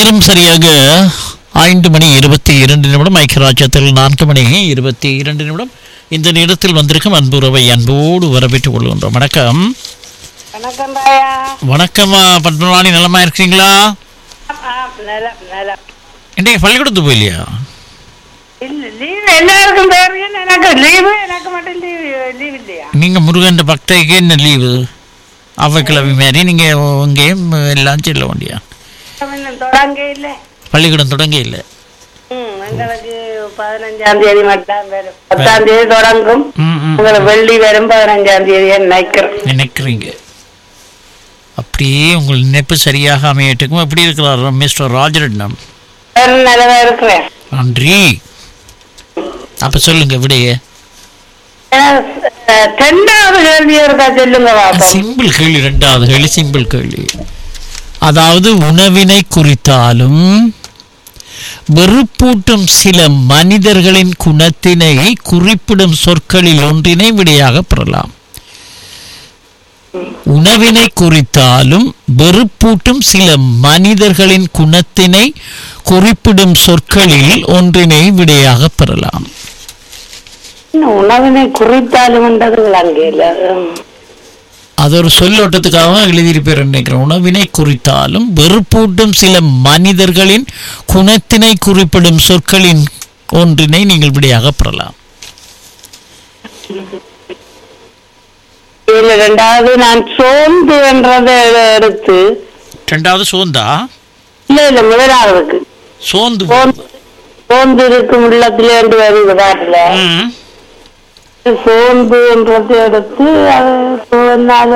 நேரம் சரியாக ஐந்து மணி இருபத்தி இரண்டு நிமிடம் ஐக்கியராஜ்யத்தில் நான்கு மணி இருபத்தி இரண்டு நிமிடம் இந்த நேரத்தில் வந்திருக்கும் அன்புறவை அன்போடு வரவேற்றுக் கொள்கின்றோம் வணக்கம் வணக்கம் ராயா வணக்கம்மா பத்மவாணி நலமா இருக்கீங்களா ஆ, நலம் நலம் இன்றைக்கு பள்ளிக்கூடத்து போயிலையா இல்ல லீவு எல்லாருக்கும் பேருக்கு எனக்கு லீவு எனக்கு மட்டும் லீவு லீவ் இல்லையா நீங்க முருகன் பக்தைக்கு என்ன லீவு அவ்வைக்கிழமை மாதிரி நீங்க இங்கேயும் எல்லாம் செல்ல வேண்டியா இன்னும் தொடங்க இல்லை பள்ளிக்கூடம் தொடங்க இல்லை ம் எங்களுக்கு பதினஞ்சாம் தேதி மட்டும் வரும் பத்தாம் தேதி தொடங்கும் ம், ம். உங்களுக்கு வெள்ளி வரும் பதினஞ்சாம் தேதி நினைக்கிறேன் நினைக்கிறீங்க அப்படியே உங்கள் நினைப்பு சரியாக அமையட்டுக்கும் எப்படி இருக்கிறார் மிஸ்டர் ராஜரட்னம் வேறு நிலவா இருக்கிறேன் நன்றி அப்ப சொல்லுங்க விடைய அஹ், ரெண்டாவது கேள்வி இருக்கா சொல்லுங்க பாப்போம் சிம்பிள் கேள்வி ரெண்டாவது கேள்வி சிம்பிள் கேள்வி அதாவது உணவினை குறித்தாலும் வெறுப்பூட்டும் சில மனிதர்களின் குணத்தினை குறிப்பிடும் சொற்களில் ஒன்றினை விடையாக பெறலாம் உணவினை குறித்தாலும் வெறுப்பூட்டும் சில மனிதர்களின் குணத்தினை குறிப்பிடும் சொற்களில் ஒன்றினை விடையாக பெறலாம் இன்னும் உணவினை குறித்தாலும் என்றதுகள் அங்கே இல்லை ம். அது ஒரு சொல்லோட்டத்துக்காக எழுதியிருப்பேர் நினைக்கிறேன் உணவினை குறித்தாலும் வெறுப்பூட்டும் சில மனிதர்களின் குணத்தினை குறிப்பிடும் சொற்களின் ஒன்றினை நீங்கள் விடையாக பெறலாம் இதுல ரெண்டாவது நான் சோர்ந்து என்றதை எடுத்து ரெண்டாவது சோந்தா இல்ல இல்ல முதலாவதுக்கு சோந்து சோர்ந்து சோர்ந்து இருக்கும் உள்ளத்துல இருந்து வருது பாட்டுல ம். சோர்ந்து என்றதை எடுத்து அது சோர்ந்தாத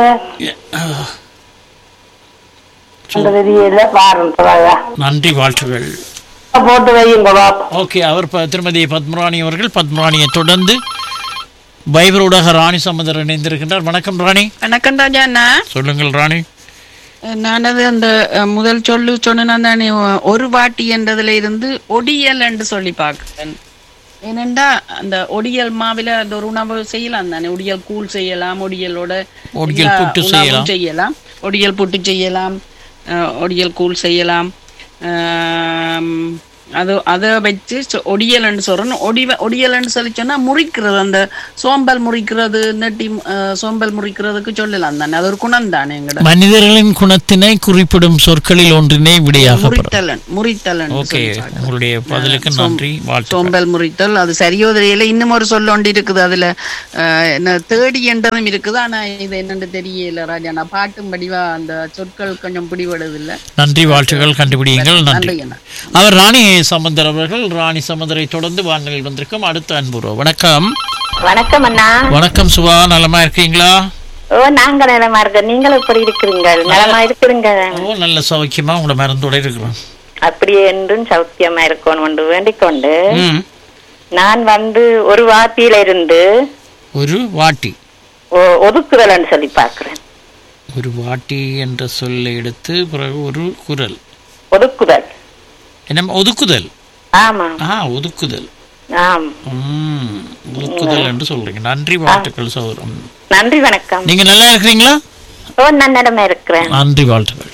அந்த தெரியல பாருங்க நன்றி வாழ்த்துகள் போட்டு வையுங்க பாப்பா ஓகே அவர் ப- திருமதி பத்மராணி அவர்கள் பத்மராணியை தொடர்ந்து பைபரோடாக ராணி சமுதர் இணைந்திருக்கின்றார் வணக்கம் ராணி வணக்கம் ராஜா அண்ணா சொல்லுங்கள் ராணி நானது அந்த அஹ், முதல் சொல்லு சொன்னேன் தானே ஒரு வாட்டி என்றதுல இருந்து ஒடியல் என்று சொல்லி பார்க்கிறேன் ஏனெண்டா அந்த ஒடியல் மாவில அந்த ஒரு உணவு செய்யலாம் தானே ஒடியல் கூழ் செய்யலாம் ஒடியலோட ஒடியல் எல்லா புட்டு உணவும் செய்யலாம். செய்யலாம் ஒடியல் புட்டு செய்யலாம் அஹ், ஒடியல் கூழ் செய்யலாம் ஆம், அது அதை வச்சு சொ- ஒடியல்னு சொல்றேன் ஒடி ஒடியல்னு சொல்லி சொன்னா முறிக்கிறது அந்த சோம்பல் முறிக்கிறது நெட்டி அஹ், சோம்பல் முறிக்கிறதுக்கு சொல்லலாம் தானே அது ஒரு குணம் தானே எங்கட மனிதர்களின் குணத்தினை குறிப்பிடும் சொற்களில் ஒன்றினை விடையாக பெறலாம் முறித்தலன் முறித்தலன் ஓகே உங்களுடைய பதிலுக்கு நன்றி வாழ்த்து சோம்பல் முறித்தல் அது சரியோ தெரியல இன்னும் ஒரு சொல்ல ஒன்று இருக்குது அதுல அஹ், என்ன தேடி என்றதும் இருக்குது ஆனா இது என்னன்னு தெரியல ராஜா நான் பாட்டும் படிவா அந்த சொற்கள் கொஞ்சம் பிடிபடுது இல்ல நன்றி வாழ்த்துகள் கண்டுபிடியுங்கள் நன்றி நன்றி அண்ணா அவர் ராணி சமுந்தர் அவர்கள் ராணி சமுந்தரை தொடர்ந்து வானொலியில் வந்திருக்கும் அடுத்த அன்புறோ வணக்கம் வணக்கம் அண்ணா வணக்கம் சுபா நலமா இருக்கீங்களா ஓ நாங்க நலமா இருக்க நீங்களும் எப்படி இருக்கிறீங்க நலமா இருக்கிறீங்க ஓ நல்ல சௌக்கியமா உங்களோட மருந்தோட இருக்கிறோம் அப்படியே என்றும் சௌக்கியமா இருக்கணும் என்று வேண்டிக் கொண்டு ம். நான் வந்து ஒரு வாத்தியில இருந்து ஒரு வாட்டி ஒ- ஒதுக்குதல்னு சொல்லி பார்க்கிறேன் ஒரு வாட்டி என்ற சொல்லை எடுத்து பிறகு ஒரு குரல் ஒதுக்குதல் என்ன ஒதுக்குதல் ஆமா ஆ ஒதுக்குதல் ஆம் ம் ஒதுக்குதல் என்று சொல்றீங்க நன்றி வாழ்த்துக்கள் சௌரம் நன்றி வணக்கம் நீங்க நல்லா இருக்கிறீங்களா ஓ நான் நலமா இருக்கிறேன் நன்றி வாழ்த்துக்கள்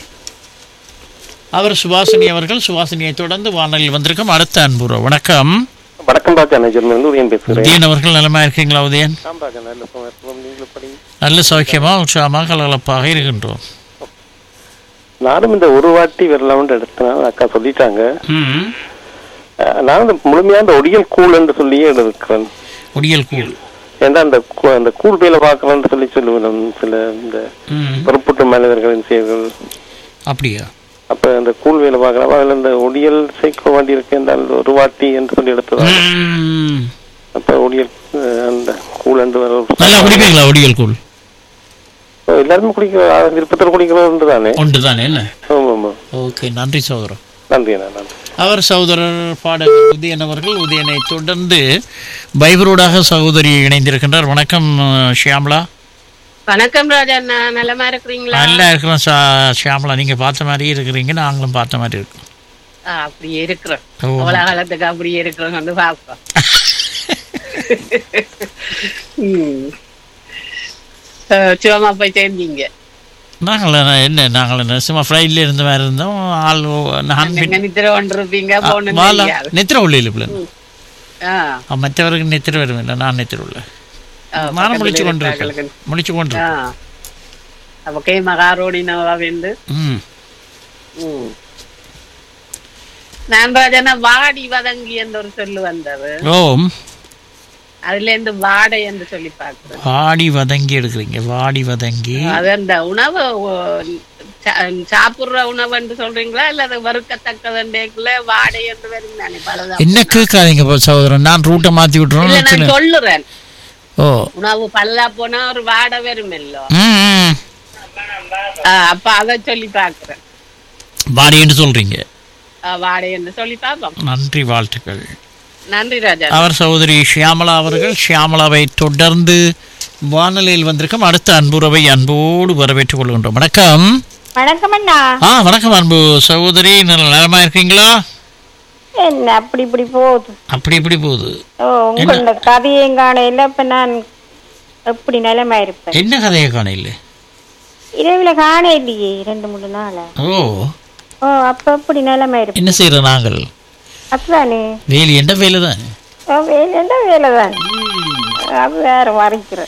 அவர் சுபாசினி அவர்கள் சுபாசினியை தொடர்ந்து வானொலியில் வந்திருக்கும் அடுத்த அன்புறோ வணக்கம் வணக்கம் ராஜா நெஜர்ல இருந்து உதயம் பேசுகிறேன் உதயன் அவர்கள் நலமா இருக்கீங்களா உதயன் ஆம் ராஜா நல்ல சும்மா இருக்கோம் நீங்களும் படி நல்ல சௌக்கியமா உற்சாகமாக கலகலப்பாக இருக்கின்றோம் நானும் இந்த ஒரு வாட்டி வரலாம்னு எடுத்தேன் அக்கா சொல்லிட்டாங்க ம் அஹ் நான் இந்த முழுமையா இந்த ஒடியல் கூழ் என்று சொல்லியே எடுக்கிறேன் ஒடியல் கூழ் ஏன்னா அந்த கூ- அந்த கூழ் பேல பார்க்கலாம்னு சொல்லி சொல்லுவேன் சில இந்த ம் பொறுப்புட்டு மனிதர்களின் செயல்கள் அப்படியா அப்ப அந்த கூழ் வேலை பார்க்கலாம் அதுல இந்த ஒடியல் சேர்க்க வேண்டி இருக்கு என்றால் ஒரு வாட்டி என்று சொல்லி எடுத்ததான் ம். அப்ப ஒடியல் அஹ், அந்த கூழ் என்று வர நல்லா குடிப்பீங்களா ஒடியல் கூழ் எல்லாருமே குடிக்கிற விருப்பத்தில் குடிக்கிறது தானே உண்டு தானே என்ன ஆமா ஆமா ஓகே நன்றி சகோதரன் நன்றி அண்ணா நன்றி அவர் சகோதரர் பாடகர் உதயன் அவர்கள் உதயனை தொடர்ந்து பைபரோடாக சகோதரி இணைந்திருக்கின்றார் வணக்கம் அஹ், ஷியாமளா வணக்கம் ராஜா அண்ணா நலமா இருக்கிறீங்களா நல்லா இருக்கிறோம் சா- ஷியாமளா நீங்க பார்த்த மாதிரியே இருக்கிறீங்க நாங்களும் பார்த்த மாதிரி இருக்கோம் ஆ, அப்படியே இருக்கிறோம் ஓ. அவ்வளவு காலத்துக்கு அப்படியே இருக்கிறோம் வந்து பார்ப்போம் ம். அஹ், சிவமா போய் சேர்ந்தீங்க நாங்கள் என்ன நாங்கள் என்ன சும்மா ஃப்ளைட்ல இருந்த மாதிரி இருந்தோம் ஆள் ஓ- நான் நீங்க நித்திர கொண்டிருப்பீங்க ஆ, போன வாழ நெத்திர உள்ள இல்லை ஆ மற்றவருக்கு நெத்திர வரும் இல்லை நான் நெத்திர உள்ள ஆ, நான் பக்கத்துல முடிச்சு கொண்டு இருக்கிறவங்களுக்கு. இருக்கேன் முடிச்சு கொண்டு ஆ இருக்கேன். அப்ப கை மகாரோடி நவா வேண்டு ம் ம். நான் ராஜனா வாடி வதங்கி என்ற ஒரு சொல்லு வந்தது ஓம் அதுல இருந்து வாடை என்று சொல்லி பாக்குறேன் வாடி வதங்கி எடுக்கிறீங்க வாடி வதங்கி அது அந்த உணவு ஓ, சா- சாப்பிடுற உணவு என்று சொல்றீங்களா இல்ல அது வறுக்கத்தக்கதுல வாடை என்று வரும் தானே பலதா என்ன கேட்காதீங்க பா சகோதரன் நான் ரூட்டை மாத்தி இல்ல நான் விட்டுறோம் சொல்லுறேன் ஓ உணவு பல்லா போனா ஒரு வாடை வரும் இல்லோ ம் ம். அப்ப அத சொல்லி பாக்குறேன் வாடின்னு சொல்றீங்க ஆ, வாடை என்று சொல்லி பாப்போம் நன்றி வாழ்த்துக்கள் நன்றி ராஜா அவர் சகோதரி ஷியாமலா அவர்கள் ஷியாமலாவை தொடர்ந்து வானொலியில் வந்திருக்கும் அடுத்த அன்புறவை அன்போடு வரவேற்றுக் கொள்கின்றோம் வணக்கம் வணக்கம் அண்ணா ஆ வணக்கம் அன்பு சகோதரி நல்ல நலமா இருக்கீங்களா என்ன அப்படி இப்படி போகுது அப்படி இப்படி போகுது ஓ உங்களோட கதையும் காணையில இப்ப நான் எப்படி நிலைமை இருப்பேன் என்ன கதையை காணையில் இரவுல காண இல்லையே ரெண்டு மூணு நாளா ஓ ஓ அப்ப எப்படி நிலைமை இருப்பேன் என்ன செய்யறோம் நாங்கள் அப்படிதானே வேலி என்ற வேலை தான் ஓ வேலைண்டா வேலை தான் அது வேற மறைக்கிறேன்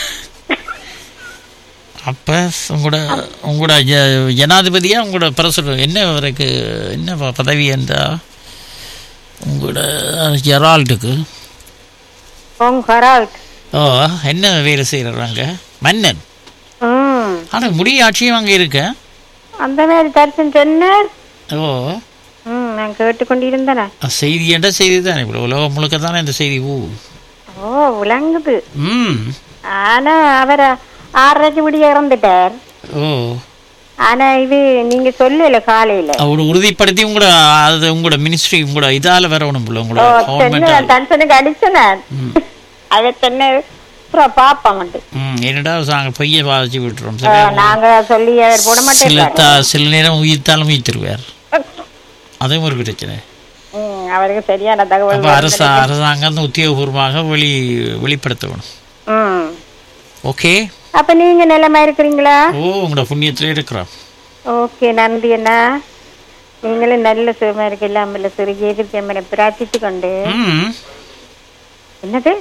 அப்போ உங்களோட உங்களோட ஜ- ஜனாதிபதியா உங்களோட பிரசிடண்ட் என்ன அவருக்கு என்ன ப- பதவி என்றா உங்களோட ஜெரால்டுக்கு உங்க ஹரால்ட் ஓ என்ன வேலை செய்கிறாங்க மன்னன் ம் ஆனால் முடிய ஆட்சியும் அங்கே இருக்க அந்த மாதிரி தரிசனம் சொன்னார் ஓ ம் நான் கேட்டுக்கொண்டிருந்தேனே செய்தி என்ற செய்தி தானே இப்போ உலகம் முழுக்க தானே இந்த செய்தி ஊ ஓ விளங்குது ம் ஆனா அவர் ஆறரைக்கு முடிய இறந்துட்டார் ஓ ஆனா இது நீங்க சொல்லல காலையில அவரோட உறுதிப்படுத்தி உங்களோட அது உங்களோட மினிஸ்ட்ரி உங்களோட இதால வரணும் போல ஓ உங்களோட தென்ன கவர்மெண்ட் டென்ஷனுக்கு அடிச்சேன் அவ தென்ன அப்புறம் பாப்பாங்கட்டு ம் என்னடா நாங்கள் பொய்யை பாதிச்சு விட்டுறோம் ஓ, சரி நாங்க சொல்லி அவர் போட சில மாட்டேன் தா சில நேரம் உயிர்த்தாலும் உயிர்த்திருவார் அதுவும் ஒரு பிரச்சனை ம், அவருக்கு சரியான தகவல் அப்போ அரசு அரசாங்கம் உத்தியோகபூர்வமாக வெளி வெளிப்படுத்தணும் ம் ஓகே அப்ப நீங்க நிலைமை இருக்கிறீங்களா ஓ உங்களோட புண்ணியத்திலே இருக்கிறோம் ஓகே நன்றி அண்ணா நீங்களும் நல்ல சுகமா இருக்கு இல்லாமல் சிறு எதிர்ப்பு பிரார்த்தித்து கொண்டு ம் என்னது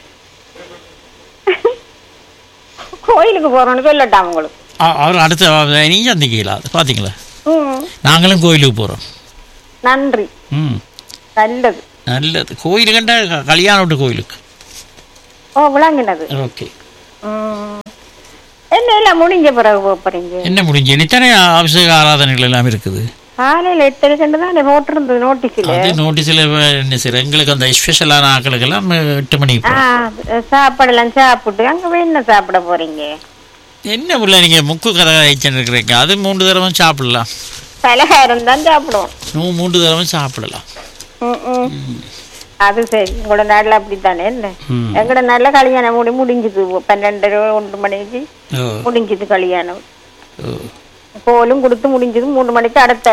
கோயிலுக்கு போறோம்னு சொல்லட்டாம் உங்களுக்கு அ- அவர் அடுத்த நீங்கள் சந்திக்கல பார்த்தீங்களா ம் நாங்களும் கோயிலுக்கு போகிறோம் நன்றி ம் நல்லது நல்லது கோயில் கண்ட க- கல்யாண வீட்டு கோயிலுக்கு ஓ விளங்கினது ஓகே ம். என்ன எல்லாம் முடிஞ்ச பிறகு போக போறீங்க என்ன முடிஞ்சு இனித்தானே அபிஷேக ஆராதனைகள் எல்லாம் இருக்குது காலையில எட்டரை கண்டு தான் போட்டிருந்தது நோட்டீஸ்ல அது நோட்டீஸில் என்ன செய்யற எங்களுக்கு அந்த ஸ்பெஷலான ஆக்களுக்கெல்லாம் எட்டு மணிக்கு ஆ போகிறோம் சாப்பாடெல்லாம் சாப்பிட்டு அங்க போய் என்ன சாப்பிட போறீங்க என்ன பிள்ளை நீங்கள் முக்கு கதை ஆயிடுச்சுன்னு இருக்கிறீங்க அது மூன்று தடவை சாப்பிடலாம் பலகாரம் தான் சாப்பிடுவோம் நூ மூன்று தடவை சாப்பிடலாம் ம், ம். அது சரி உங்களோட நாட்டில் அப்படித்தானே என்ன ம். எங்களோட நாட்டில் கல்யாணம் முடி முடிஞ்சுது பன்னெண்டரை ஒன்று மணிக்கு ஓ முடிஞ்சுது கல்யாணம் ஓ கோலும் கொடுத்து முடிஞ்சது மூணு மணிக்கு அடுத்த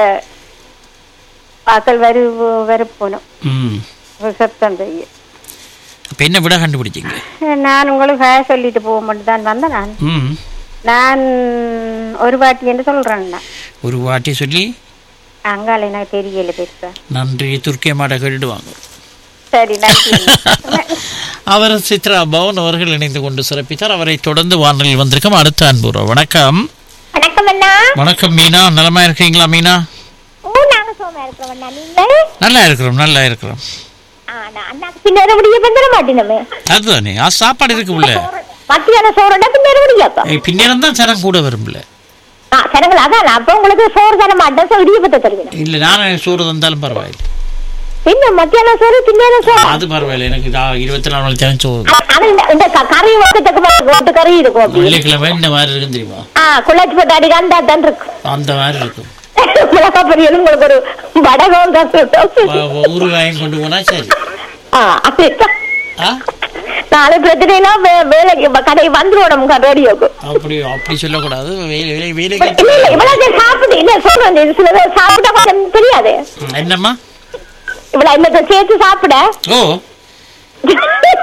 வாசல் வரு வர போனோம் ம் ரிசப்ஷன் செய்ய அப்போ என்ன விட கண்டுபிடிச்சிங்க நான் உங்களுக்கு ஹே சொல்லிட்டு போக மட்டும் தான் வந்தேன் நான் ம் நான் ஒரு வாட்டி என்று சொல்றேன் நான் ஒரு வாட்டி சொல்லி அங்கால எனக்கு தெரியல பெருசா நன்றி துர்க்கிய மாட்ட கேட்டுட்டு வாங்க சரி நன்றி அவர் சித்ரா பவன் அவர்கள் இணைந்து கொண்டு சிறப்பித்தார் அவரை தொடர்ந்து வானொலியில் வந்திருக்கும் அடுத்த அன்புறோ வணக்கம் வணக்கம் அண்ணா வணக்கம் மீனா நலமா இருக்கீங்களா மீனா ஓ நாங்க சோமா இருக்கிறோம் அண்ணா நீங்கள் நல்லா இருக்கிறோம் நல்லா இருக்கிறோம் அண்ணாக்கு பின்னேற முடிய வந்துட மாட்டேனமே அதுதானே ஆ சாப்பாடு இருக்கு உள்ள மத்தியான சோறுனா பின்னேற முடியாப்பா பின்னிடம் தான் சனம் கூட வரும்ல ஆ சனங்கள் அதான் அப்ப உங்களுக்கு சோறு தர மாட்டேன் சோ இடியப்பத்தை தருவேன் இல்ல நானும் சோறு தந்தாலும் பரவாயில்லை பின்ன மத்தியான சோறு பின்னேற சோறு அது பரவாயில்லை எனக்கு நான் இருபத்தி நாலு மணி நேரம் சோறு அ- அது இந்த- இந்த க- கறி வக்கத்துக்கு போட்டு கறி இருக்கும் அப்படி வெள்ளிக்கிழமை இந்த மாதிரி இருக்கும் தெரியுமா ஆ குள்ளாச்சி பட்டாடி கண்டா தான் இருக்கும் அந்த மாதிரி இருக்கும் மிளகா பொரியல் உங்களுக்கு ஒரு வடகம் தான் சுட்டோம். வ- ஊறுகாயும் கொண்டு போனா சரி ஆ அப்படித்தான் ஆ நாளை பிரச்சனைனா வே- வேலைக்கு வ- கடை வந்துருவோம் ரேடியோக்கு அப்படி அப்படி சொல்லக்கூடாது வேலை வேலை இல்ல வேலைக்கு இல்ல இவ்வளவு பேர் சாப்பிட்டு இல்ல சொல்றேன் இது சில பேர் சாப்பிட்டா கொஞ்சம் தெரியாது என்னம்மா இவ்வளவு இன்னத்தை சேர்த்து சாப்பிட ஓ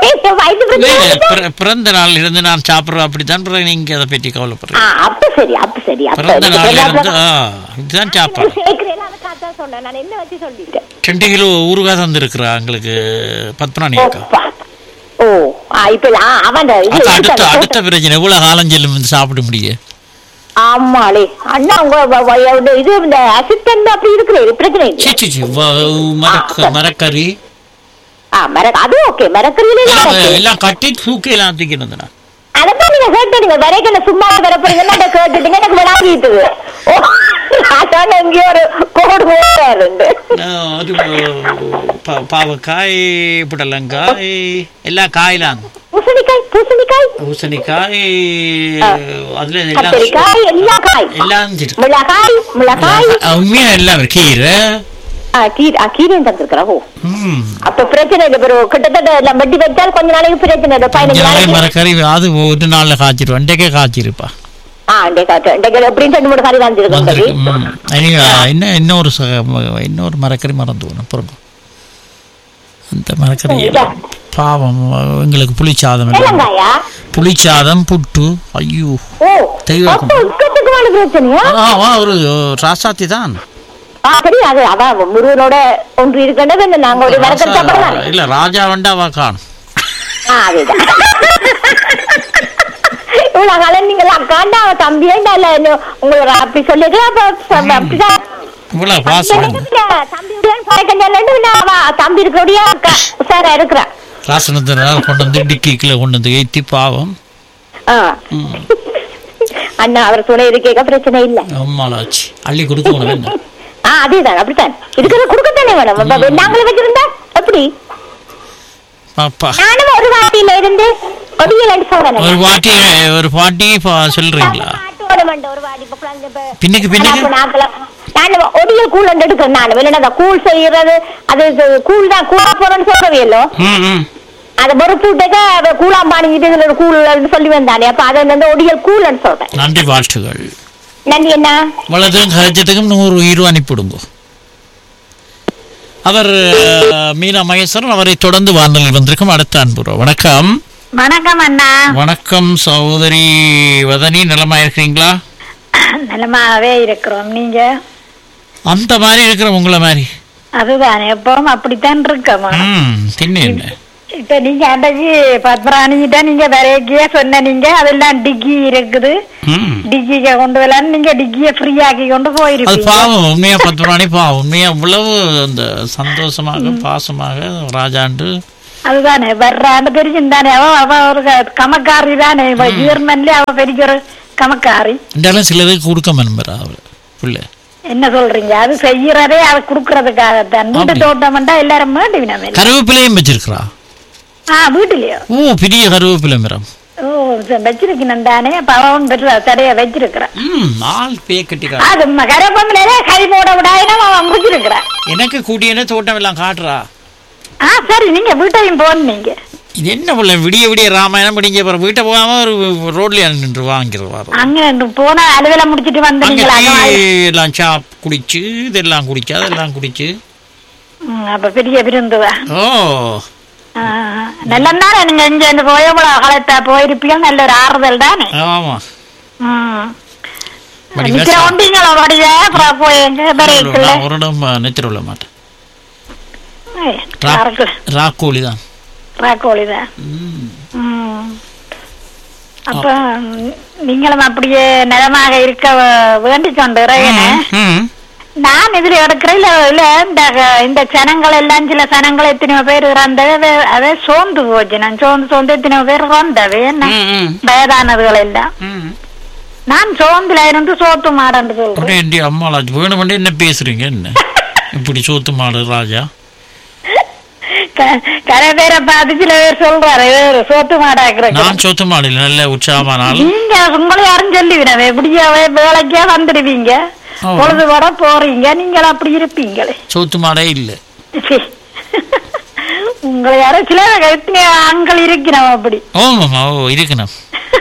வயிற்று இல்ல, பிரச்சனை பிற- பிறந்த நாள் இருந்து நான் சாப்பிடுறேன் அப்படித்தான் பிறகு நீங்க அதை பற்றி ஆ, கவலைப்படுறேன் அப்ப சரி அப்ப சரி அப்ப பிறந்த நீங்க நாள் இருந்து பிறந்த- ஆ, இதுதான் சாப்பாடு சேர்க்கிறேன் அதுக்காக தான் சொன்னேன் நான் என்ன வச்சு சொல்லிட்டேன் ரெண்டு கிலோ ஊறுகாய் தந்திருக்கிறா எங்களுக்கு பத்மநாணி அக்கா ஓப்பா. ஓ ஆ, இப்ப ஆ, அவன் இது அக்கா அடுத்த இருக்காங்க. அடுத்த பிரச்சனை எவ்வளவு காலம் செல்லும் வந்து சாப்பிட முடியும் ஆமாளே அண்ணா உங்க வ- வ- வ- இது இந்த அசிஸ்டன்ட் அப்படி இருக்கிறது பிரச்சனை இல்லை சி, சி, சி, வ- மரக்க மரக்கறி ஆ மர அது ஓகே மரக்கறியில எல்லாம் எல்லாம் கட்டி தூக்கி எல்லாம் தூக்கிட்டு நான் அதான் நீங்க கேட்டீங்க வரைக்கும் சும்மா வர போறீங்கன்னா அதை கேட்டுட்டீங்க எனக்கு விளாடிட்டுது ஓ அதான் எங்கேயோ ஒரு கோடு போறாருண்டு நான் அது பா- பாவக்காய் புடலங்காய் எல்லா காயெல்லாம் பூசணிக்காய் பூசணிக்காய் பூசணிக்காய் அதுல எல்லாம் கத்திரிக்காய் எல்லா காய் எல்லாம் இருக்கு. மிளகாய் மிளகாய் உண்மையா எல்லாம் இருக்கு. கீரை ஆ, கீரை ஆ, கீரையும் தந்திருக்கிறா ஓ ம் அப்ப பிரச்சனை இல்லை பிறகு கிட்டத்தட்ட எல்லாம் வெட்டி வச்சால் கொஞ்ச நாளைக்கு பிரச்சனை இல்லை பதினஞ்சு ஜாய் நாளைக்கு மரக்கறி அது ஒரு நாள்ல காய்ச்சிருவோம் இன்றைக்கே காய்ச்சிருப்பா ஆ இன்றைக்கு காட்டு இன்றைக்கு எப்படின்னு ரெண்டு மூணு காரி வந்துருக்கு வந்திருக்கு ம். இனி, இன்னும் இன்னொரு ச- இன்னொரு மரக்கறி மறந்து போகணும் அப்புறம் அந்த மரக்கறி பாவம் எங்களுக்கு புளிச்சாதம் எல்லாம். இளங்காயா புளிச்சாதம் புட்டு ஐயோ ஓ தெய்வம். அப்ப இக்கட்டுக்குமான பிரச்சனையா ஆ, ஆ, ஒரு ராசாத்தி தான் ஆ சரி அது அதான் முருகனோட ஒன்று இருக்கின்றது இந்த நாங்க ஒரு வரக்கறி சாப்பிடலாம் இல்ல ராஜா வண்டா வா காணும் ஆ அதுதான் இவ்வளவு காலம் நீங்க அக்காண்டா தம்பியேண்டா இல்ல இன்னும் உங்களை அப்படி சொல்லிக்கலாம் அப்ப ச- அப்படிதான் இவ்வளவு பாசம் தம்பி தம்பி இருக்கிறபடியா அக்கா உஷாரா இருக்கிறா ராசனத்தினால கொண்டு வந்து டிக்கிக்குள்ள கொண்டு வந்து ஏத்தி பாவம் ஆ. அண்ணா அவர் துணை இருக்கேக்க பிரச்சனை இல்ல அம்மாளாச்சு அள்ளி கொடுக்கணும் என்ன ஆ அதேதான் அப்படித்தான் இருக்கிறத கொடுக்கத்தானே வேணும் அப்ப நாங்களே வச்சிருந்தா எப்படி பாப்பா நானும் ஒரு வாட்டியில இருந்து ஒடியலன்னு சொல்றேன் ஒரு பாட்டி ஒரு பாட்டி பா- சொல்றீங்களா நாட்டோட மண்டை ஒரு வாட்டி இப்ப குழந்தை இப்ப- பின்னுக்கு பின்னுக்கு அப்ப நாங்கெல்லாம் நான் ஒடியல் கூழ் எடுக்கிறேன் நான் இல்லைன்னா கூழ் செய்யறது அது இது கூழ் தான் கூழா போறோம்னு சொல்றவியல்லோ ம் ம் அதை பொறுப்பு விட்டக்க கூழாம்பாணிக்கிட்டு இதுல ஒரு கூழ் சொல்லி வந்தானே அப்ப அதை வந்து ஒடியல் கூழ்னு சொல்றேன் நன்றி வாழ்த்துகள் நன்றி என்ன வலதும் கரைச்சத்துக்கும் நூறு உயிர் அனுப்பிவிடுங்க அவர் அஹ், மீனா மகேஸ்வரன் அவரை தொடர்ந்து வானொலியில் வந்திருக்கும் அடுத்த அன்புறோம் வணக்கம் வணக்கம் அண்ணா வணக்கம் சகோதரி வதனி நலமா இருக்கிறீங்களா நலமாவே இருக்கிறோம் நீங்க அந்த மாதிரி இருக்கிற உங்களை மாதிரி அதுதான் எப்பவும் அப்படித்தான் இருக்கோம் ம் தின்னு என்ன இப்ப நீங்க அன்றைக்கு பத்மராணிகிட்ட நீங்க விரைக்கிய சொன்ன நீங்க அதெல்லாம் டிக்கி இருக்குது ம் டிக்கிக்க கொண்டு வரலான்னு நீங்க டிக்கிய ஃப்ரீ ஆக்கி கொண்டு அது போயிருப்பீங்க பாவம் உண்மையா பத்து ராணி பாவம் உண்மையா இவ்வளவு அந்த சந்தோஷமாக பாசமாக ராஜாண்டு அதுதானே வர்றான்னு தெரிஞ்சுதானே அவ அவ ஒரு க- கமக்காரி தானே இப்ப ஜீர்மன்ல அவ பெரிய ஒரு கமக்காரி இருந்தாலும் சிலருக்கு கொடுக்க மனும்புறா அவர் பிள்ளை என்ன சொல்றீங்க அது செய்யறதே அது குடுக்கறதுக்காகத்தான் வீட்டு அப்படி. தோட்டம்டா எல்லாரும் வேண்டுவினமே கருவேப்பிலையும் வச்சிருக்கிறா ஆ வீட்டுலயோ ஓ பெரிய கருவேப்பிலை மரம் ஓ ச- வச்சிருக்கணும் தானே அப்ப அவன் பெற்ற தடைய வச்சிருக்கிறான் ம் ஆள் பேய் கட்டிக்கா அது கரப்பம்பிலே கை போட விடாயினா அவன் முடிச்சிருக்கிறான் எனக்கு கூட்டியனே தோட்டம் எல்லாம் காட்டுறா ஆ சரி நீங்க வீட்டையும் போனீங்க இது என்ன பிள்ளை விடிய விடிய ராமாயணம் முடிஞ்ச அப்புறம் வீட்டை போகாம ஒரு ரோட்ல நின்று வாங்கிடுவார் அங்க போன அலுவலை முடிச்சிட்டு அங்க வந்தீங்களா டீ எல்லாம் சாப் குடிச்சு இதெல்லாம் குடிச்சு அதெல்லாம் குடிச்சு ம், அப்ப பெரிய விருந்துவா ஓ நல்ல தானே நீங்க இங்க இருந்து போய் எவ்வளவு காலத்தா போயிருப்பீங்க நல்ல ஒரு ஆறுதல் தானே ஆமா ம். வடிவா நிக்கிற சா- ஒண்டிங்களா வடிவ அப்புறம் போய் எங்க பெரியக்குள்ள நான் ஒரு இடம் நித்திர விட மாட்டேன் ராக்கோழி தான் ராக்கோழிதான் ம். ம். அப்ப ம், நீங்களும் அப்படியே நலமாக இருக்க வே- வேண்டிக் கொண்டு இறைவனை ம். நான் இதுல எடுக்கிற இல்ல இல்ல இந்த இந்த சனங்கள் எல்லாம் சில சனங்கள் எத்தனையோ பேர் இறந்தவே அதே சோர்ந்து போச்சு நான் சோர்ந்து சோர்ந்து எத்தனையோ பேர் இறந்தவே என்ன ம், ம். வயதானதுகள் எல்லாம் ம். நான் சோர்ந்துல இருந்து சோத்து மாடன்னு சொல்றேன் அப்படியே என் அம்மாளாச்சு வேணுமெண்டே என்ன பேசுறீங்க என்ன இப்படி சோத்து மாடு ராஜா க- கரை பேரை பார்த்து சில பேர் சொல்றாரு இவரு சோத்து மாடாக்குறேன் நான் சோத்து மாடு இல்லை நல்ல உற்சாகமான ஆள் நீங்க உங்களை யாரும் சொல்லிவிடவே எப்படியாவே வேலைக்கே வந்துடுவீங்க ஓ. பொழுது கூட போறீங்க நீங்கள் அப்படி இருப்பீங்களே சோத்து மாடே இல்லை சீ. உங்களை யாரும் சில எத்தனை ஆண்கள் இருக்கிறோம் அப்படி ஓமாம்மா ஓ இருக்கணும்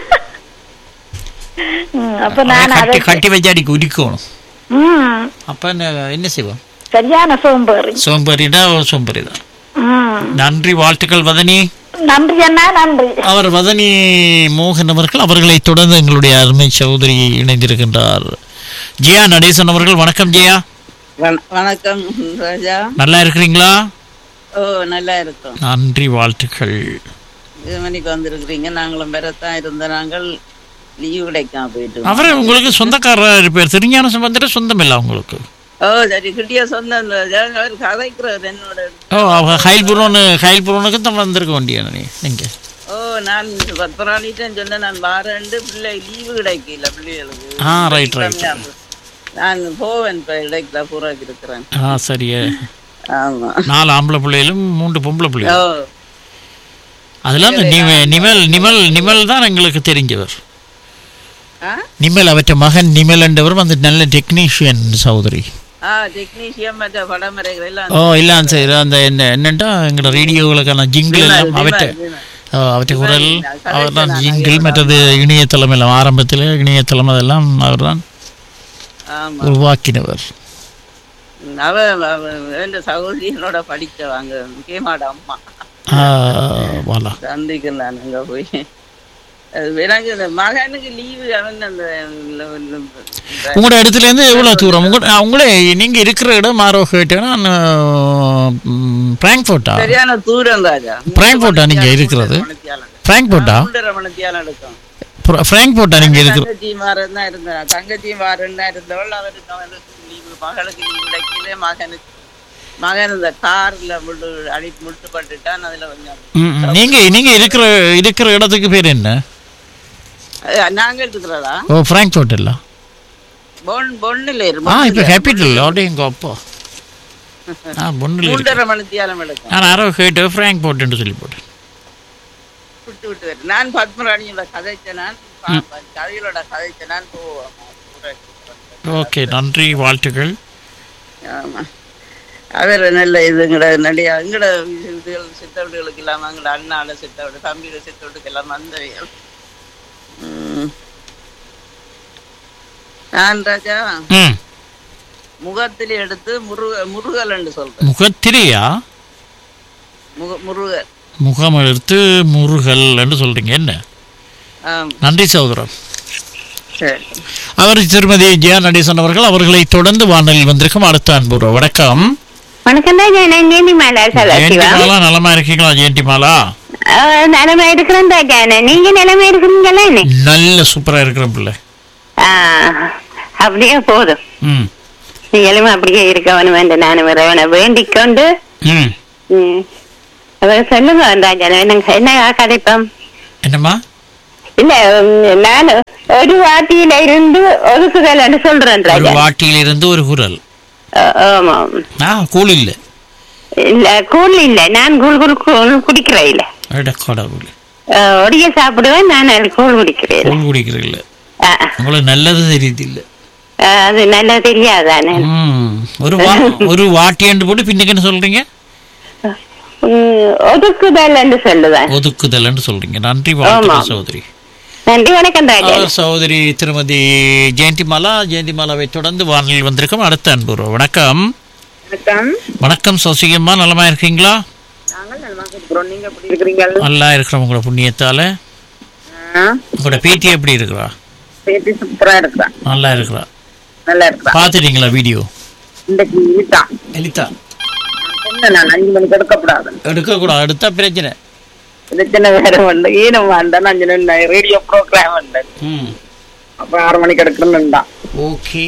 ம், அப்ப நான் அதை கட்டி கட்டி வச்சு அடிக்க உரிக்கணும் ம் அப்ப என்ன என்ன செய்வோம் சரியான சோம்பேறி சோம்பேறினா சோம்பேறி தான் ம் நன்றி வாழ்த்துக்கள் வதனி நன்றி அண்ணா நன்றி அவர் வதனி மோகன் அவர்கள் அவர்களை தொடர்ந்து எங்களுடைய அருமை சௌதரி இணைந்திருக்கின்றார் ஜெயா நடேசன் அவர்கள் வணக்கம் ஜெயா வண- வணக்கம் ராஜா நல்லா இருக்கிறீங்களா ஓ நல்லா இருக்கும் நன்றி வாழ்த்துக்கள் இது மணிக்கு வந்திருக்கிறீங்க நாங்களும் பெறத்தான் இருந்த நாங்கள் லீவு கிடைக்காம போயிட்டு அவரே உங்களுக்கு சொந்தக்காரர் இருப்பார் திருஞான சம்பந்தர சொந்தம் இல்லை உங்களுக்கு ஓ சரி கிட்டிய சொந்தம் ராஜா அவர் கதைக்கிறார் என்னோட ஓ அவ ஹயல்புரோன்னு ஹயல்புரோனுக்கு தான் வந்திருக்க வேண்டிய நீங்க ஓ நான் பத்மராணிட்டன் சொன்னேன் நான் வாரண்டு பிள்ளை லீவு கிடைக்கல பிள்ளைகளுக்கு ஆ ரைட் ரைட் நான் போவேன் இப்ப இடைக்கல பூராக்கு இருக்கிறேன் ஆ சரியே ஆமா நாலு ஆம்பளை பிள்ளைகளும் மூன்று பொம்பளை ஓ பிள்ளைகள் அதெல்லாம் அந்த நிம- நிமல் நிமல் நிமல் தான் எங்களுக்கு தெரிஞ்சவர் ஆ நிமல் அவற்ற மகன் நிமல் என்றவர் வந்து நல்ல டெக்னீஷியன் சௌதரி ஆ டெக்னீஷியன் மற்ற படமறைகள் எல்லாம் ஓ இல்ல சரி அந்த என்ன என்னண்டா எங்களோட ரேடியோகளுக்கான ஜிங்கிள் எல்லாம் அவற்ற ஓ, அவற்ற குரல் அவர் தான் ஜிங்கிள் மற்றது இணையதளம் எல்லாம் ஆரம்பத்தில் இணையதளம் அதெல்லாம் அவர் தான் ஆமா உருவாக்கினவர் அவ அவ என் சகோதரியனோட படிச்சவாங்க கேமாட அம்மா ஆ, வாலா சந்திக்கு நான் அங்க போய் அது எனக்கு இந்த மகனுக்கு லீவு அவன் அந்த இந்த- உங்களோட இடத்துல இருந்து எவ்வளவு தூரம் உங்க உங்களே நீங்க இருக்கிற இடம் மாறோ கேட்டேன்னா பிராங்க்ஃபோர்ட்டா சரியான தூரம் ராஜா பிராங்க்ஃபோர்ட்டா நீங்க இருக்கிறது பிராங்க்ஃபோர்ட்டா மூன்றரை மணித்தியாலம் எடுக்கும் பிராங்க்ஃபோர்ட்டா நீங்க இருக்கிற தங்கச்சி மாறன் தான் இருந்தா தங்கச்சி மாறன் தான் இருந்தவள் அவருக்கு அவனுக்கு லீவு மகளுக்கு லீவு கிடைக்கல மகனுக்கு மகன் இந்த கார்ல முள்ளு அடி முட்டுப்பட்டுட்டான் அதுல கொஞ்சம் ம், ம். நீங்க நீங்க இருக்கிற இருக்கிற இடத்துக்கு பேர் என்ன அது நாங்க இருக்கிறதா ஓ பிராங்க்ஃபோர்ட் இல்ல பொன் பொண்ணுல ஆ இப்போ கேபிட்டல் அப்படியே எங்க அப்பா ஆ பொண்ணுல இருக்கு மூன்றரை மணித்தியாலம் எடுக்கும் நான் யாரோ கேட்டு ஃப்ராங்க்ஃபோர்ட்னு சொல்லி போட்டேன் விட்டு விட்டு வரும். நான் பத்மராணியோட கதைச்ச நான் பா- கதைகளோட கதைச்ச நான் போவோம் ஓகே நன்றி வாழ்த்துக்கள் ஆமா அவர் நல்ல இதுங்கட நிறைய எங்கட இதுகள் சித்தவடுகளுக்கு இல்லாம எங்கட அண்ணாட சித்தவடு தம்பியோட சித்தவடுக்கு எல்லாம் வந்தவைகள் உம். நான் ராஜா ம் முகத்திலே எடுத்து முருக முருகல் என்று சொல்றேன் முகத்திரையா முக முருகல் முகம் எடுத்து முருகல் என்று சொல்றீங்க என்ன ஆம் நன்றி சகோதரன் சரி அவர் திருமதி ஜெயா நடேசன் அவர்கள் அவர்களை தொடர்ந்து வானலில் வந்திருக்கும் அடுத்த அன்பு வணக்கம் வணக்கம் தான் நான் ஜெயந்தி மாலா ஜெயந்தி சதாசிவா மாலா நலமா இருக்கீங்களா ஜெயந்தி மாலா நிலைமை இருக்கிறேன் தான் ஜான நீங்க நிலைமை இருக்கிறீங்களா என்ன நல்ல சூப்பரா இருக்கிற பிள்ளை ஆ, அப்படியே போதும் ம் நீங்களும் அப்படியே இருக்கவனு வேண்டாம் நானும் இறைவனை வேண்டிக் கொண்டு ம் ம். அவர் சொல்லுங்க ராஜா என்னங்க என்ன கதைப்பம் என்னம்மா இல்ல உம், நான் ஒரு வாட்டியில இருந்து ஒதுக்குதல் சொல்றேன் ஒரு ராஜா வாட்டியிலிருந்து ஒரு குரல் ஆ- ஆமா ஆ கூழ் இல்லை இல்ல கூழ் இல்ல நான் கூழ் கூழ் கூழ் குடிக்கிறேன் இல்ல அட கடவுள் ஆ, ஒடிய சாப்பிடுவேன் நான் அது கூழ் குடிக்கிறேன் கூழ் குடிக்கிறீங்கள ஆ, உங்களுக்கு நல்லது தெரியுது இல்ல ஆ, அது நல்லா தெரியாதானே ம் ஒரு வா ஒரு வாட்டி என்று போட்டு பின்னுக்குன்னு சொல்றீங்க உம், ஒதுக்குதல் என்று சொல்லுவேன் ஒதுக்குதல்னு சொல்றீங்க நன்றி வாழ்த்துக்கள் ஆமாம். சகோதரி நன்றி வணக்கம் ராஜா அவர் சகோதரி திருமதி ஜெயந்திமாலா ஜெயந்திமாலாவை தொடர்ந்து வானில் வந்திருக்கும் அடுத்த அன்பு வணக்கம் வணக்கம் வணக்கம் சசிகம்மா நலமா இருக்கீங்களா நாங்கள் நலமாக இருக்கிறோம் நீங்க எப்படி இருக்கிறீங்க நல்லா இருக்கிறோம் உங்களோட புண்ணியத்தால உங்களோட பேத்தி எப்படி இருக்கிறா பேட்டி சூப்பரா இருக்கிறா நல்லா இருக்கிறா நல்லா இருக்கிறா பார்த்துட்டீங்களா வீடியோ இன்றைக்கு இதுதான் எலிதா சொன்னேன் நான் அஞ்சு மணிக்கு எடுக்கக்கூடாது எடுக்கக்கூடாது எடுத்தா பிரச்சனை பிரச்சனை வேற உண்டு ஈனம் வேண்டாம் அஞ்சு நின்று ரேடியோ ப்ரோக்ராம் உண்டு ம் அப்ப ஆறு மணிக்கு எடுக்கணும்டா ஓகே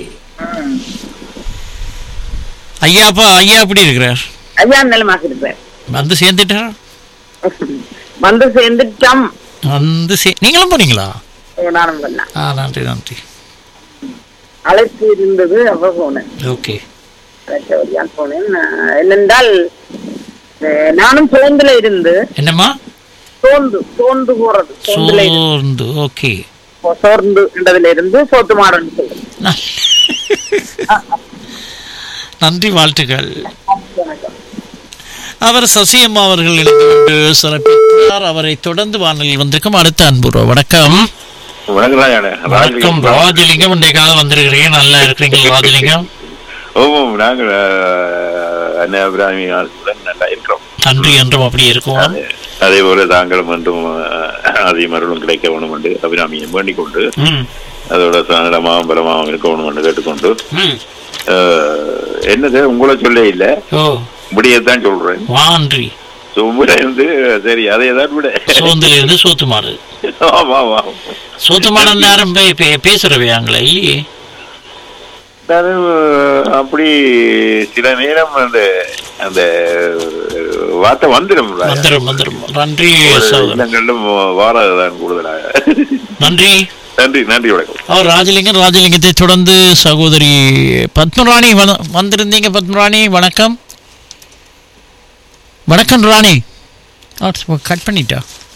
ஐயா அப்பா ஐயா எப்படி இருக்கிறார் ஐயா நிலமாக இருக்கிறேன் வந்து சேர்ந்துட்டாரா வந்து சேர்ந்துட்டோம் வந்து சே நீங்களும் போனீங்களா நானும் பண்ணேன் ஆ நன்றி நன்றி அழைப்பு இருந்தது அப்ப போனேன் ஓகே அழைச்சவரியான் போனேன் நான் என்னென்றால் அஹ், நானும் சோந்துல இருந்து என்னம்மா சோர்ந்து சோர்ந்து போறது சோந்துல இருந்து சோர்ந்து ஓகே சோர்ந்து என்றதுல இருந்து சோத்து மாடன்னு சொல்றேன் நன்றி வாழ்த்துக்கள் அவர் சசியம்மா அவர்கள் இணைந்து கொண்டு சிறப்பித்தார் அவரை தொடர்ந்து வானலில் வந்திருக்கும் அடுத்த அன்புறவு வணக்கம் வணக்கம் ராஜாண்ணே. வணக்கம் ராஜலிங்கம் இன்றைக்காக வந்திருக்கிறீங்க நல்லா இருக்கிறீங்க ராஜலிங்கம் ஓ நாங்கள் அஹ், அண்ணா அபிராமி ஆளுடன் நல்லா இருக்கிறோம் நன்றி என்றும் அப்படி இருக்கணும் அதே போல தாங்களும் மீண்டும் அதிகம் அருளும் கிடைக்க வேணும் என்று அபிராமியை வேண்டிக் கொண்டு ம் அதோட சனடமாவும் பலமாவும் இருக்க வேணும் என்று கேட்டுக்கொண்டு ம் அஹ், என்னது உங்களை சொல்ல இல்ல ஓ இப்படியேதான் சொல்றேன் வான்றி சும்முறை இருந்து சரி அதை தான் விட சோந்தில இருந்து சோத்து மாடு ஆமா ஆமா சோத்து மாடு நேரம் பே- பே- பேசுறவையாங்களே இல்லையே அது அப்படி சில நேரம் அந்த அந்த வார்த்தை வந்துடும் வந்துடும் வந்துடும் நன்றி சகோதரர் இல்லங்களிலும் வாரதான் கூடுதலாக நன்றி நன்றி நன்றி வணக்கம் அவர் ராஜலிங்கம் ராஜலிங்கத்தை தொடர்ந்து சகோதரி பத்மராணி வன- வந்திருந்தீங்க பத்மராணி வணக்கம் வணக்கம் ராணி கட் பண்ணிட்டா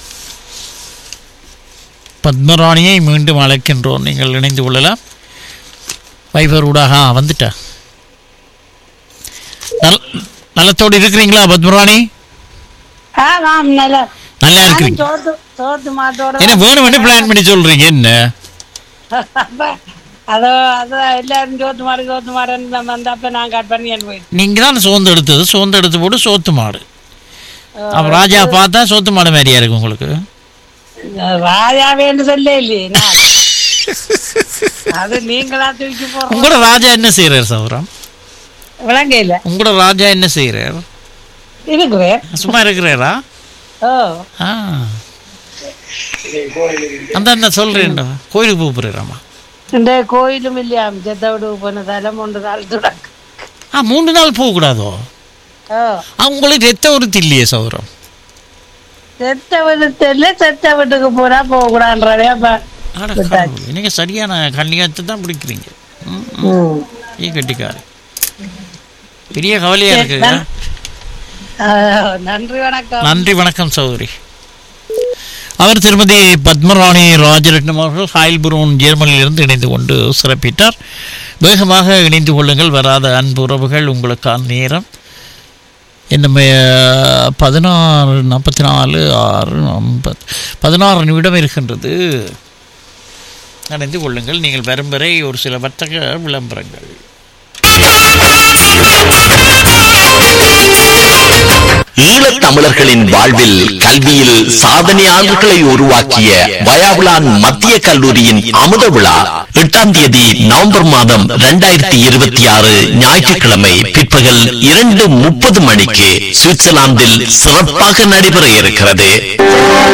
பத்மராணியை மீண்டும் அழைக்கின்றோம் நீங்கள் இணைந்து கொள்ளலாம் வைபர் ஊடாக ஆ, வந்துட்டா நல் நலத்தோடு இருக்கிறீங்களா பத்மராணி ஆமாம் நல்ல நல்லா இருக்கிறீங்க சோத்து சோத்து மாட்டோட என்ன வேணும் வேணும் பிளான் பண்ணி சொல்றீங்க என்ன அதோ அதோ எல்லாரும் சோத்து மாடு சோத்து மாடுன்னு வந்த அப்ப நான் கட் பண்ணி என் போயிட்டு நீங்க தான் சோந்து எடுத்தது சோந்து எடுத்து போட்டு சோத்து மாடு அப்ப ராஜா பார்த்தா சோத்து மாடு மாதிரியா இருக்கு உங்களுக்கு ராஜாவேன்னு சொல்ல இல்லையே நான் அது நீங்களா தூக்கி போறோம் உங்களோட ராஜா என்ன செய்யறாரு சௌரம் விளங்க இல்ல உங்களோட ராஜா என்ன செய்யறாரு இருக்கிறேன் சும்மா இருக்கிறாரா ஓ ஆ அந்த அந்த சொல்றேன் கோயிலுக்கு போகிறாமா இந்த கோயிலும் இல்லையாம் செத்தவிடு போன தலம் ஒன்று நாள் தொடக்கம் ஆ மூணு நாள் போகக்கூடாதோ ஓ ஆ, உங்களுக்கு ரத்த உறுத்தி இல்லையே சௌரம் செத்த வீட்டுல செத்த வீட்டுக்கு போனா போக கூடாதுன்றதே அப்ப ஆட கடவுளே, நீங்க சரியான கல்யாணத்தை தான் பிடிக்கிறீங்க ம், ம். ம். ஏ கட்டிக்காரு பெரிய கவலையா இருக்குங்க ஆ, நன்றி வணக்கம் நன்றி வணக்கம் சகோதரி அவர் திருமதி பத்மராணி ராஜரட்னம் அவர்கள் ஹாயில்புரோன் ஜெர்மனியிலிருந்து இணைந்து கொண்டு சிறப்பித்தார் வேகமாக இணைந்து கொள்ளுங்கள் வராத அன்பு உறவுகள் உங்களுக்கான நேரம் இன்னும் அஹ், பதினாறு நாற்பத்தி நாலு ஆறு ஐம்பது பதினாறு நிமிடம் இருக்கின்றது இணைந்து கொள்ளுங்கள் நீங்கள் வரும் வரை ஒரு சில வர்த்தக விளம்பரங்கள் ஈழத் தமிழர்களின் வாழ்வில் கல்வியில் சாதனையாளர்களை உருவாக்கிய வயாவுலான் மத்திய கல்லூரியின் அமுத விழா எட்டாம் தேதி நவம்பர் மாதம் இரண்டாயிரத்தி இருபத்தி ஆறு ஞாயிற்றுக்கிழமை பிற்பகல் இரண்டு முப்பது மணிக்கு சுவிட்சர்லாந்தில் சிறப்பாக நடைபெற இருக்கிறது